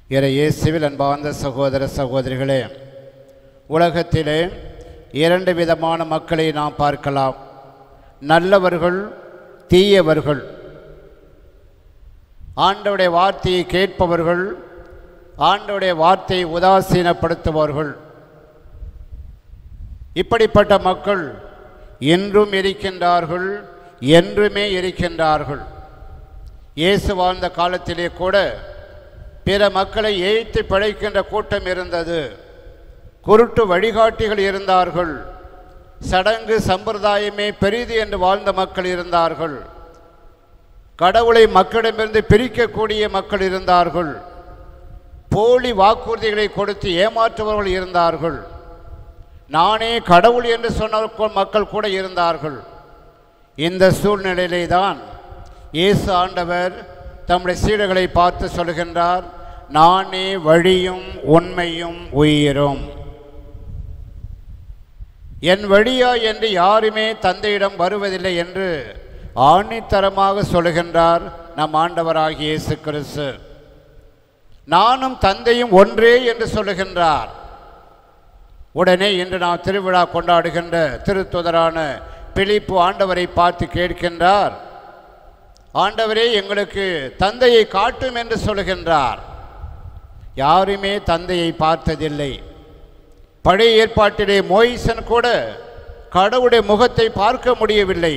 இறை இயேசுவில் அன்பார்ந்த சகோதர சகோதரிகளே உலகத்திலே இரண்டு விதமான மக்களை நாம் பார்க்கலாம் நல்லவர்கள் தீயவர்கள் ஆண்டவுடைய வார்த்தையை கேட்பவர்கள் ஆண்டவுடைய வார்த்தையை உதாசீனப்படுத்துபவர்கள் இப்படிப்பட்ட மக்கள் என்றும் இருக்கின்றார்கள் என்றுமே இருக்கின்றார்கள் இயேசு வாழ்ந்த காலத்திலே கூட பிற மக்களை ஏய்த்து பிழைக்கின்ற கூட்டம் இருந்தது குருட்டு வழிகாட்டிகள் இருந்தார்கள் சடங்கு சம்பிரதாயமே பெரிது என்று வாழ்ந்த மக்கள் இருந்தார்கள் கடவுளை மக்களிடமிருந்து பிரிக்கக்கூடிய மக்கள் இருந்தார்கள் போலி வாக்குறுதிகளை கொடுத்து ஏமாற்றுபவர்கள் இருந்தார்கள் நானே கடவுள் என்று சொன்ன மக்கள் கூட இருந்தார்கள் இந்த சூழ்நிலையிலே தான் இயேசு ஆண்டவர் தம்முடைய சீடர்களை பார்த்து சொல்கின்றார் நானே வழியும் உண்மையும் உயிரும் என் வழியா என்று யாருமே தந்தையிடம் வருவதில்லை என்று ஆணித்தரமாக சொல்லுகின்றார் நம் ஆண்டவராகிய இயேசு கிறிஸ்து நானும் தந்தையும் ஒன்றே என்று சொல்லுகின்றார் உடனே இன்று நாம் திருவிழா கொண்டாடுகின்ற திருத்துதரான பிலிப்பு ஆண்டவரை பார்த்து கேட்கின்றார் ஆண்டவரே எங்களுக்கு தந்தையை காட்டும் என்று சொல்லுகின்றார் யாருமே தந்தையை பார்த்ததில்லை பழைய ஏற்பாட்டிலே மோயிசன் கூட கடவுளுடைய முகத்தை பார்க்க முடியவில்லை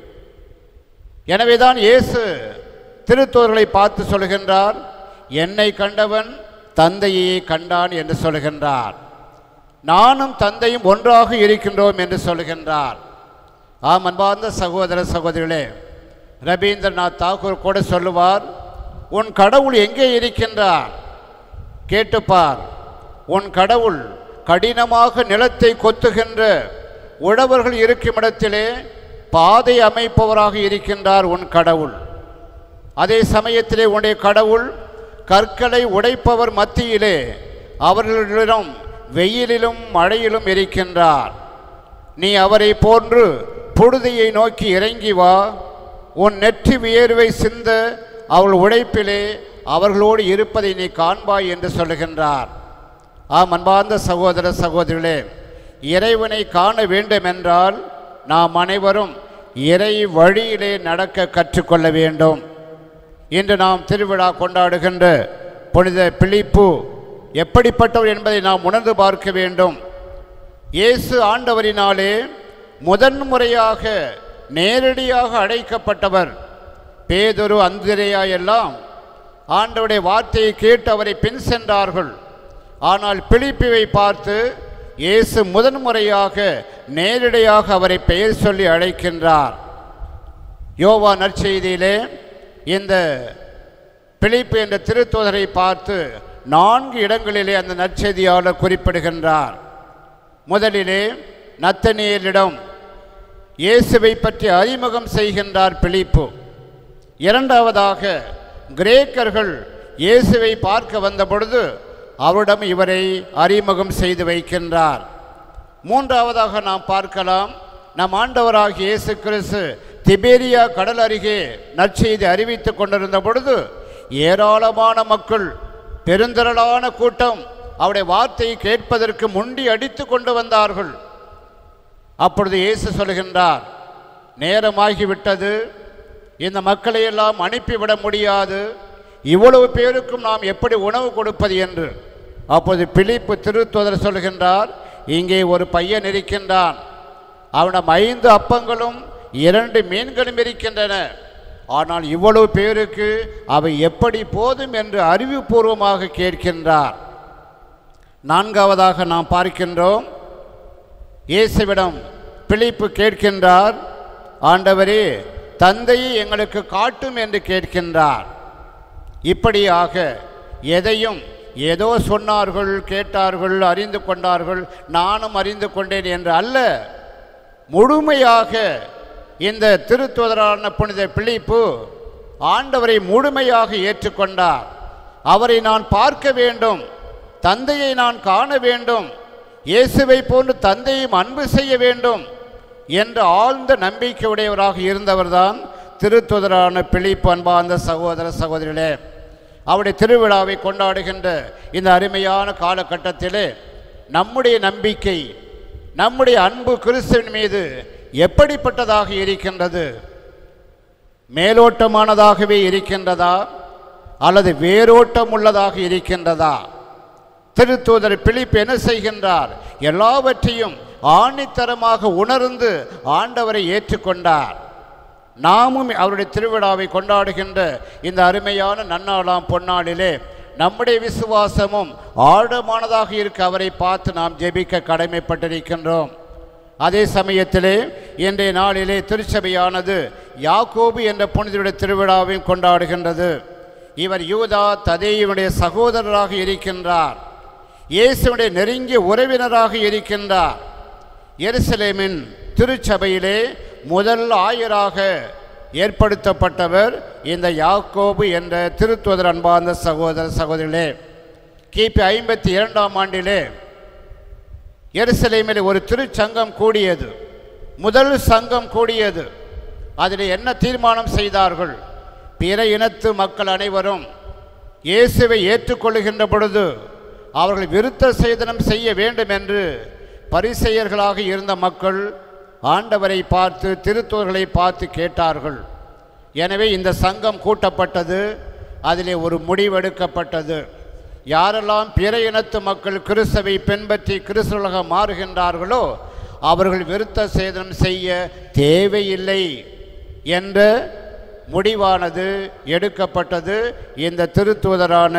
எனவேதான் இயேசு திருத்தோர்களை பார்த்து சொல்கின்றார் என்னை கண்டவன் தந்தையை கண்டான் என்று சொல்கின்றார் நானும் தந்தையும் ஒன்றாக இருக்கின்றோம் என்று சொல்கின்றார் ஆம் அன்பார்ந்த சகோதர சகோதரிகளே ரவீந்திரநாத் தாக்கூர் கூட சொல்லுவார் உன் கடவுள் எங்கே இருக்கின்றார் கேட்டுப்பார் உன் கடவுள் கடினமாக நிலத்தை கொத்துகின்ற உழவர்கள் இருக்கும் இடத்திலே பாதை அமைப்பவராக இருக்கின்றார் உன் கடவுள் அதே சமயத்திலே உன்னுடைய கடவுள் கற்களை உடைப்பவர் மத்தியிலே அவர்களிடம் வெயிலிலும் மழையிலும் இருக்கின்றார் நீ அவரை போன்று புழுதியை நோக்கி இறங்கி வா உன் நெற்றி வியர்வை சிந்த அவள் உழைப்பிலே அவர்களோடு இருப்பதை நீ காண்பாய் என்று சொல்லுகின்றார் ஆம் அன்பார்ந்த சகோதர சகோதரிகளே இறைவனை காண வேண்டும் என்றால் நாம் அனைவரும் இறை வழியிலே நடக்க கற்றுக்கொள்ள வேண்டும் இன்று நாம் திருவிழா கொண்டாடுகின்ற புனித பிலிப்பு எப்படிப்பட்டவர் என்பதை நாம் உணர்ந்து பார்க்க வேண்டும் இயேசு ஆண்டவரினாலே முதன்முறையாக நேரடியாக அழைக்கப்பட்டவர் பேதொரு அந்திரையா எல்லாம் ஆண்டவருடைய வார்த்தையை கேட்டு அவரை பின் சென்றார்கள் ஆனால் பிலிப்பிவை பார்த்து இயேசு முதன்முறையாக நேரடியாக அவரை பெயர் சொல்லி அழைக்கின்றார் யோவா நற்செய்தியிலே இந்த பிலிப்பு என்ற திருத்தூதரை பார்த்து நான்கு இடங்களிலே அந்த நற்செய்தியாளர் குறிப்பிடுகின்றார் முதலிலே நத்தனியலிடம் இயேசுவை பற்றி அறிமுகம் செய்கின்றார் பிலிப்பு இரண்டாவதாக கிரேக்கர்கள் இயேசுவை பார்க்க வந்த பொழுது அவரிடம் இவரை அறிமுகம் செய்து வைக்கின்றார் மூன்றாவதாக நாம் பார்க்கலாம் நம் ஆண்டவராகிய இயேசு கிறிஸ்து திபேரியா கடல் அருகே நற்செய்தி அறிவித்துக் கொண்டிருந்த பொழுது ஏராளமான மக்கள் பெருந்திரளான கூட்டம் அவருடைய வார்த்தையை கேட்பதற்கு முண்டி அடித்து கொண்டு வந்தார்கள் அப்பொழுது இயேசு சொல்கின்றார் நேரமாகிவிட்டது இந்த மக்களை எல்லாம் அனுப்பிவிட முடியாது இவ்வளவு பேருக்கும் நாம் எப்படி உணவு கொடுப்பது என்று அப்போது பிலிப்பு திருத்துவதர் சொல்கின்றார் இங்கே ஒரு பையன் இருக்கின்றான் அவனிடம் ஐந்து அப்பங்களும் இரண்டு மீன்களும் இருக்கின்றன ஆனால் இவ்வளவு பேருக்கு அவை எப்படி போதும் என்று அறிவுபூர்வமாக கேட்கின்றார் நான்காவதாக நாம் பார்க்கின்றோம் இயேசுவிடம் பிலிப்பு கேட்கின்றார் ஆண்டவரே தந்தையை எங்களுக்கு காட்டும் என்று கேட்கின்றார் இப்படியாக எதையும் ஏதோ சொன்னார்கள் கேட்டார்கள் அறிந்து கொண்டார்கள் நானும் அறிந்து கொண்டேன் என்று அல்ல முழுமையாக இந்த திருத்துவதரான புனித பிலிப்பு ஆண்டவரை முழுமையாக ஏற்றுக்கொண்டார் அவரை நான் பார்க்க வேண்டும் தந்தையை நான் காண வேண்டும் இயேசுவை போன்று தந்தையும் அன்பு செய்ய வேண்டும் என்ற ஆழ்ந்த நம்பிக்கை உடையவராக இருந்தவர்தான் திருத்துதரான பிலிப்பு அன்பார்ந்த சகோதர சகோதரிகளே அவருடைய திருவிழாவை கொண்டாடுகின்ற இந்த அருமையான காலகட்டத்திலே நம்முடைய நம்பிக்கை நம்முடைய அன்பு கிறிஸ்துவின் மீது எப்படிப்பட்டதாக இருக்கின்றது மேலோட்டமானதாகவே இருக்கின்றதா அல்லது வேரோட்டம் உள்ளதாக இருக்கின்றதா திருத்தூதர் பிலிப் என்ன செய்கின்றார் எல்லாவற்றையும் ஆணித்தரமாக உணர்ந்து ஆண்டவரை ஏற்றுக்கொண்டார் நாமும் அவருடைய திருவிழாவை கொண்டாடுகின்ற இந்த அருமையான நன்னாளாம் பொன்னாளிலே நம்முடைய விசுவாசமும் ஆழமானதாக இருக்க அவரை பார்த்து நாம் ஜெபிக்க கடமைப்பட்டிருக்கின்றோம் அதே சமயத்திலே இன்றைய நாளிலே திருச்சபையானது யாக்கோபு என்ற புனிதருடைய திருவிழாவையும் கொண்டாடுகின்றது இவர் யூதா ததேயுடைய சகோதரராக இருக்கின்றார் இயேசுடைய நெருங்கிய உறவினராக இருக்கின்றார் எருசலேமின் திருச்சபையிலே முதல் ஆயராக ஏற்படுத்தப்பட்டவர் இந்த யாக்கோபு என்ற திருத்துவதர் அன்பார்ந்த சகோதர சகோதரிகளே கிபி ஐம்பத்தி இரண்டாம் ஆண்டிலே எருசலேமில் ஒரு திருச்சங்கம் கூடியது முதல் சங்கம் கூடியது அதில் என்ன தீர்மானம் செய்தார்கள் பிற இனத்து மக்கள் அனைவரும் இயேசுவை ஏற்றுக்கொள்ளுகின்ற பொழுது அவர்கள் விருத்த சேதனம் செய்ய வேண்டும் என்று பரிசெயர்களாக இருந்த மக்கள் ஆண்டவரை பார்த்து திருத்தூர்களை பார்த்து கேட்டார்கள் எனவே இந்த சங்கம் கூட்டப்பட்டது அதிலே ஒரு முடிவெடுக்கப்பட்டது யாரெல்லாம் பிற இனத்து மக்கள் கிறிஸ்தவை பின்பற்றி கிறிஸ்தவர்களாக மாறுகின்றார்களோ அவர்கள் விருத்த சேதனம் செய்ய தேவையில்லை என்ற முடிவானது எடுக்கப்பட்டது இந்த திருத்தூதரான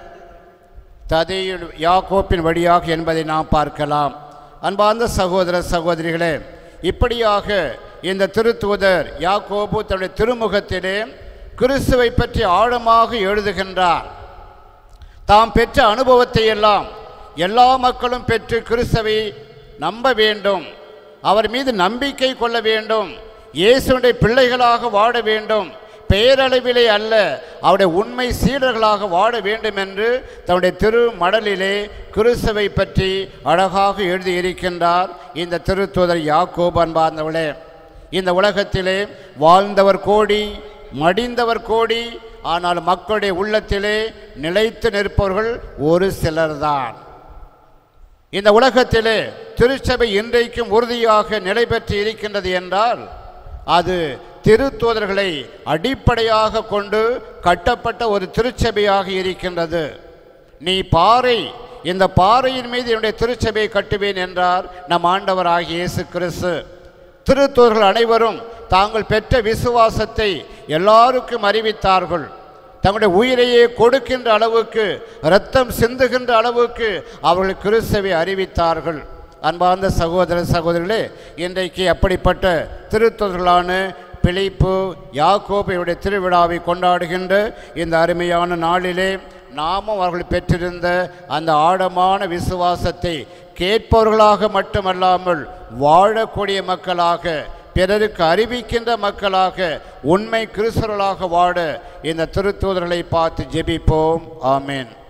ததையில் யாக்கோப்பின் வழியாக என்பதை நாம் பார்க்கலாம் அன்பார்ந்த சகோதர சகோதரிகளே இப்படியாக இந்த திருத்தூதர் யாக்கோபு தன்னுடைய திருமுகத்திலே கிறிஸ்துவை பற்றி ஆழமாக எழுதுகின்றார் தாம் பெற்ற அனுபவத்தை எல்லாம் எல்லா மக்களும் பெற்று கிறிஸ்துவை நம்ப வேண்டும் அவர் மீது நம்பிக்கை கொள்ள வேண்டும் இயேசுடைய பிள்ளைகளாக வாழ வேண்டும் பெயரளவிலே அல்ல அவருடைய உண்மை சீடர்களாக வாழ வேண்டும் என்று தன்னுடைய திரு மடலிலே கிறிஸ்துவை பற்றி அழகாக எழுதியிருக்கின்றார் இந்த திருத்தூதர் யாக்கோப் அன்பார்ந்தவளே இந்த உலகத்திலே வாழ்ந்தவர் கோடி மடிந்தவர் கோடி ஆனால் மக்களுடைய உள்ளத்திலே நிலைத்து நிற்பவர்கள் ஒரு சிலர்தான் இந்த உலகத்திலே திருச்சபை இன்றைக்கும் உறுதியாக நிலை பெற்று இருக்கின்றது என்றால் அது திருத்தூதர்களை அடிப்படையாக கொண்டு கட்டப்பட்ட ஒரு திருச்சபையாக இருக்கின்றது நீ பாறை இந்த பாறையின் மீது என்னுடைய திருச்சபையை கட்டுவேன் என்றார் நம் ஆண்டவராகிய இயேசு கிறிஸ்து திருத்தூதர்கள் அனைவரும் தாங்கள் பெற்ற விசுவாசத்தை எல்லாருக்கும் அறிவித்தார்கள் தங்களுடைய உயிரையே கொடுக்கின்ற அளவுக்கு இரத்தம் சிந்துகின்ற அளவுக்கு அவர்கள் கிறிஸ்துவை அறிவித்தார்கள் அன்பார்ந்த சகோதர சகோதரிகளே இன்றைக்கு அப்படிப்பட்ட திருத்தொடர்களான பிழைப்பு யாக்கோபையுடைய திருவிழாவை கொண்டாடுகின்ற இந்த அருமையான நாளிலே நாமும் அவர்கள் பெற்றிருந்த அந்த ஆழமான விசுவாசத்தை கேட்பவர்களாக மட்டுமல்லாமல் வாழக்கூடிய மக்களாக பிறருக்கு அறிவிக்கின்ற மக்களாக உண்மை கிறிஸ்தவர்களாக வாழ இந்த திருத்தூதர்களை பார்த்து ஜெபிப்போம் ஆமேன்